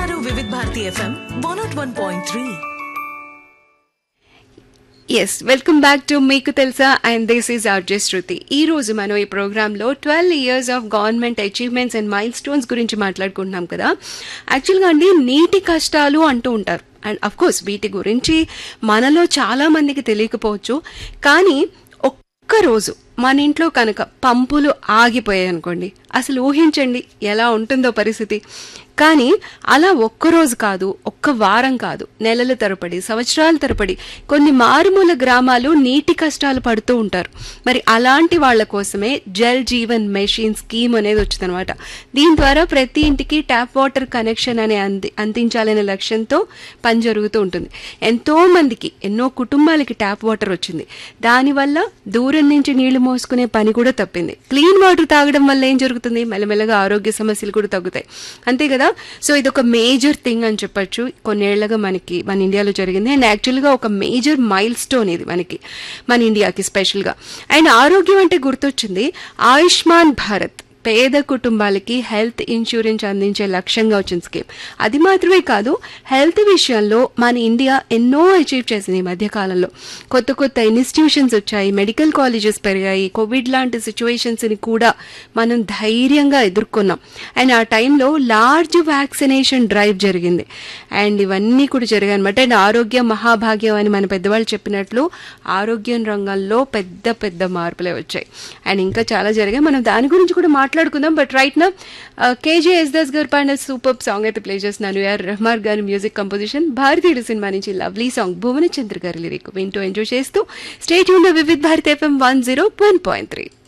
వింటున్నారు Vividh Bharati FM one naught one point three yes welcome back to మీకు తెలుసా and this is RJ Shruti ఈ రోజు మనం ఈ ప్రోగ్రాంలో twelve years of government achievements and milestones గురించి మాట్లాడుకుంటున్నాం కదా యాక్చువల్గా అండి నీటి కష్టాలు అంటూ ఉంటారు అండ్ అఫ్ కోర్స్ వీటి గురించి మనలో చాలా మందికి తెలియకపోవచ్చు కానీ ఒక్క రోజు మన ఇంట్లో కనుక పంపులు ఆగిపోయాయి అనుకోండి అసలు ఊహించండి ఎలా ఉంటుందో పరిస్థితి కానీ అలా ఒక్కరోజు కాదు ఒక్క వారం కాదు నెలల తరబడి సంవత్సరాల తరబడి కొన్ని మారుమూల గ్రామాలు నీటి కష్టాలు పడుతూ ఉంటారు మరి అలాంటి వాళ్ళ కోసమే జల్ జీవన్ మెషిన్ స్కీమ్ అనేది వచ్చిందనమాట దీని ద్వారా ప్రతి ఇంటికి ట్యాప్ వాటర్ కనెక్షన్ అనే అంది అందించాలనే లక్ష్యంతో పని జరుగుతూ ఉంటుంది ఎంతో మందికి ఎన్నో కుటుంబాలకి ట్యాప్ వాటర్ వచ్చింది దానివల్ల దూరం నుంచి నీళ్లు మోసుకునే పని కూడా తప్పింది క్లీన్ వాటర్ తాగడం వల్ల ఏం జరుగుతుంది మెల్లమెల్లగా ఆరోగ్య సమస్యలు కూడా తగ్గుతాయి అంతే కదా సో ఇది ఒక మేజర్ థింగ్ అని చెప్పొచ్చు కొన్నేళ్లుగా మనకి మన ఇండియాలో జరిగింది అండ్ యాక్చువల్గా ఒక మేజర్ మైల్ స్టోన్ ఇది మనకి మన ఇండియాకి స్పెషల్గా అండ్ ఆరోగ్యం అంటే గుర్తొచ్చింది ఆయుష్మాన్ భారత్ పేద కుటుంబాలకి హెల్త్ ఇన్సూరెన్స్ అందించే లక్ష్యంగా వచ్చిన స్కీమ్ అది మాత్రమే కాదు హెల్త్ విషయంలో మన ఇండియా ఎన్నో అచీవ్ చేసింది ఈ మధ్య కాలంలో కొత్త కొత్త ఇన్స్టిట్యూషన్స్ వచ్చాయి మెడికల్ కాలేజెస్ పెరిగాయి కోవిడ్ లాంటి సిచ్యువేషన్స్ని కూడా మనం ధైర్యంగా ఎదుర్కొన్నాం అండ్ ఆ టైంలో లార్జ్ వ్యాక్సినేషన్ డ్రైవ్ జరిగింది అండ్ ఇవన్నీ కూడా జరిగాయి అనమాట అండ్ ఆరోగ్య మహాభాగ్యం అని మన పెద్దవాళ్ళు చెప్పినట్లు ఆరోగ్యం రంగంలో పెద్ద పెద్ద మార్పులే వచ్చాయి అండ్ ఇంకా చాలా జరిగాయి మనం దాని గురించి కూడా మాట్లాడుకుందాం బట్ రైట్ నా కేజే ఎస్దాస్ గారు పాడిన సూపర్ సాంగ్ అయితే ప్లే చేస్తున్నాను ఏఆర్ రెహమార్ గారి మ్యూజిక్ కంపోజిషన్ భారతీయుడు సినిమా నుంచి లవ్లీ సాంగ్ భువనచంద్ర గారి లిరిక్ వింటూ ఎంజాయ్ చేస్తూ స్టేట్ యూన్ Vividh Bharat FM one zero one point three